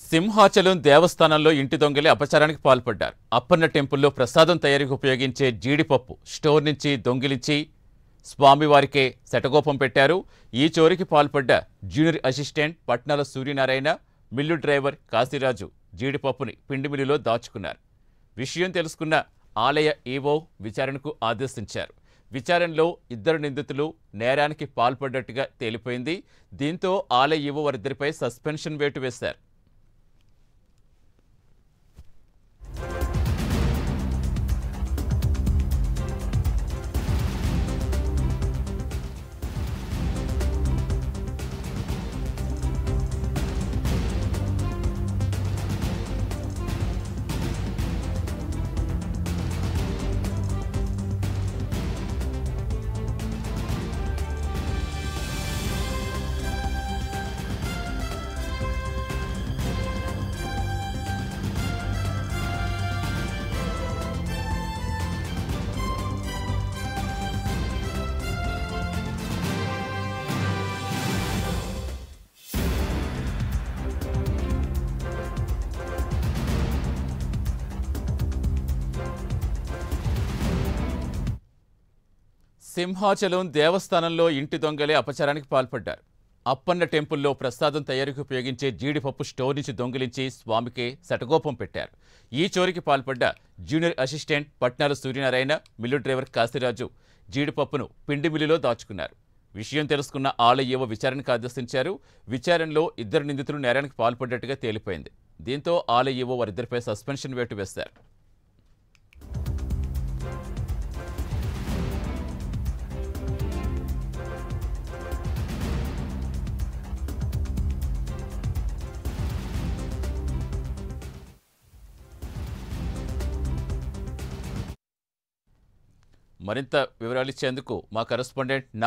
సింహాచలం దేవస్థానంలో ఇంటి దొంగలే అపచారానికి పాల్పడ్డారు అప్పన్న టెంపుల్లో ప్రసాదం తయారీకి ఉపయోగించే జీడిపప్పు స్టోర్ నుంచి దొంగిలించి స్వామివారికే శటగోపం పెట్టారు ఈ చోరికి పాల్పడ్డ junior assistant Patnala Suryanarayana mill driver Kasiraju జీడిపప్పుని పిండి మిల్లులో దాచుకున్నారు విషయం తెలుసుకున్న ఆలయ ఈవో విచారణకు ఆదేశించారు విచారణలో ఇద్దరు నిందితులు నేరానికి పాల్పడ్డట్టుగా తేలిపోయింది దీంతో ఆలయ ఈవో వారిద్దరిపై సస్పెన్షన్ వేటు వేశారు సింహాచలం దేవస్థానంలో ఇంటి దొంగలే అపచారానికి పాల్పడ్డారు అప్పన్న టెంపుల్లో ప్రసాదం తయారీకి ఉపయోగించే జీడిపప్పు స్టోర్ నుంచి దొంగిలించి స్వామికే శటగోపం పెట్టారు ఈ చోరికి పాల్పడ్డ junior assistant Patnala Suryanarayana mill driver Kasiraju జీడిపప్పును పిండి మిల్లులో దాచుకున్నారు విషయం తెలుసుకున్న ఆలయ విచారణకు ఆదేశించారు విచారణలో ఇద్దరు నిందితులు నేరానికి పాల్పడ్డట్టుగా తేలిపోయింది దీంతో ఆలయ వారిద్దరిపై సస్పెన్షన్ వేటు వేశారు మరింత వివరాలు ఇచ్చేందుకు మా కరెస్పాండెంట్